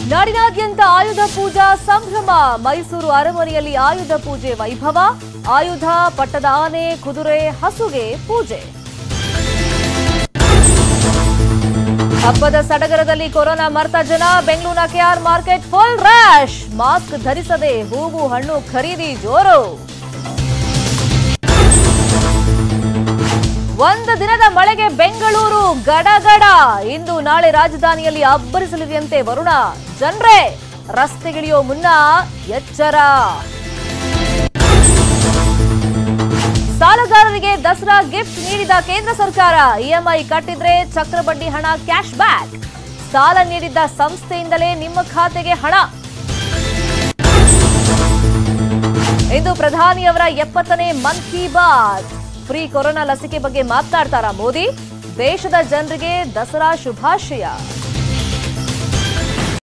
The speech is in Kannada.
ನಾಡಿನಾದ್ಯಂತ ಆಯುಧ ಪೂಜಾ ಸಂಭ್ರಮ ಮೈಸೂರು ಅರಮನೆಯಲ್ಲಿ ಆಯುಧ ಪೂಜೆ ವೈಭವ ಆಯುಧ ಪಟ್ಟದ ಆನೆ ಕುದುರೆ ಹಸುಗೆ ಪೂಜೆ ಹಬ್ಬದ ಸಡಗರದಲ್ಲಿ ಕೊರೋನಾ ಮರ್ತ ಜನ ಬೆಂಗಳೂರಿನ KR market full rush mask ಧರಿಸದೆ ಹೂವು ಹಣ್ಣು ಖರೀದಿ ಜೋರು ಒಂದು ದಿನದ ಮಳೆಗೆ ಬೆಂಗಳೂರು ಗಡಗಡ ಇಂದು ನಾಳೆ ರಾಜಧಾನಿಯಲ್ಲಿ ಅಬ್ಬರಿಸಲಿದೆಯಂತೆ ವರುಣ ಜನರೇ ರಸ್ತೆಗಿಳಿಯೋ ಮುನ್ನ ಎಚ್ಚರ ಸಾಲಗಾರರಿಗೆ ದಸರಾ ಗಿಫ್ಟ್ ನೀಡಿದ ಕೇಂದ್ರ ಸರ್ಕಾರ ಇಎಂಐ ಕಟ್ಟಿದ್ರೆ ಚಕ್ರಬಡ್ಡಿ ಹಣ ಕ್ಯಾಶ್ ಬ್ಯಾಕ್ ಸಾಲ ನೀಡಿದ್ದ ಸಂಸ್ಥೆಯಿಂದಲೇ ನಿಮ್ಮ ಖಾತೆಗೆ ಹಣ ಇಂದು ಪ್ರಧಾನಿಯವರ ಎಪ್ಪತ್ತನೇ ಮನ್ ಕಿ ಬಾತ್ ಫ್ರೀ ಕೊರೋನಾ ಲಸಿಕೆ ಬಗ್ಗೆ ಮಾತನಾಡ್ತಾರಾ ಮೋದಿ ದೇಶದ ಜನರಿಗೆ ದಸರಾ ಶುಭಾಶಯ